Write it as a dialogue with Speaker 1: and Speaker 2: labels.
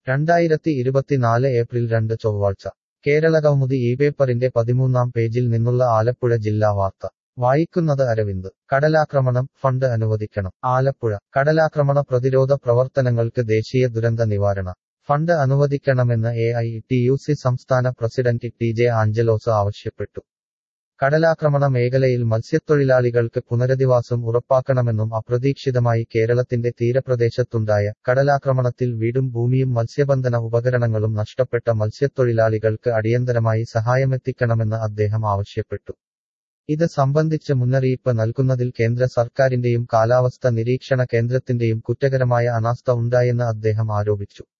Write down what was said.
Speaker 1: രണ്ടായിരത്തി ഇരുപത്തിനാല് ഏപ്രിൽ രണ്ട് ചൊവ്വാഴ്ച കേരളകൗമുദി ഈ പേപ്പറിന്റെ പതിമൂന്നാം പേജിൽ നിന്നുള്ള ആലപ്പുഴ ജില്ലാ വാർത്ത വായിക്കുന്നത് അരവിന്ദ് കടലാക്രമണം ഫണ്ട് അനുവദിക്കണം ആലപ്പുഴ കടലാക്രമണ പ്രതിരോധ പ്രവർത്തനങ്ങൾക്ക് ദേശീയ ദുരന്ത നിവാരണ ഫണ്ട് അനുവദിക്കണമെന്ന് A I T U C സംസ്ഥാന പ്രസിഡന്റ് ടി ജെ ആഞ്ചലോസ് ആവശ്യപ്പെട്ടു കടലാക്രമണ മേഖലയിൽ മത്സ്യത്തൊഴിലാളികൾക്ക് പുനരധിവാസം ഉറപ്പാക്കണമെന്നും അപ്രതീക്ഷിതമായി കേരളത്തിന്റെ തീരപ്രദേശത്തുണ്ടായ കടലാക്രമണത്തിൽ വീടും ഭൂമിയും മത്സ്യബന്ധന ഉപകരണങ്ങളും നഷ്ടപ്പെട്ട മത്സ്യത്തൊഴിലാളികൾക്ക് അടിയന്തരമായി സഹായമെത്തിക്കണമെന്ന് അദ്ദേഹം ആവശ്യപ്പെട്ടു ഇത് സംബന്ധിച്ച് മുന്നറിയിപ്പ് നൽകുന്നതിൽ കേന്ദ്ര സർക്കാരിന്റെയും കാലാവസ്ഥ നിരീക്ഷണ കേന്ദ്രത്തിന്റെയും കുറ്റകരമായ അനാസ്ഥ ഉണ്ടായെന്ന് അദ്ദേഹം ആരോപിച്ചു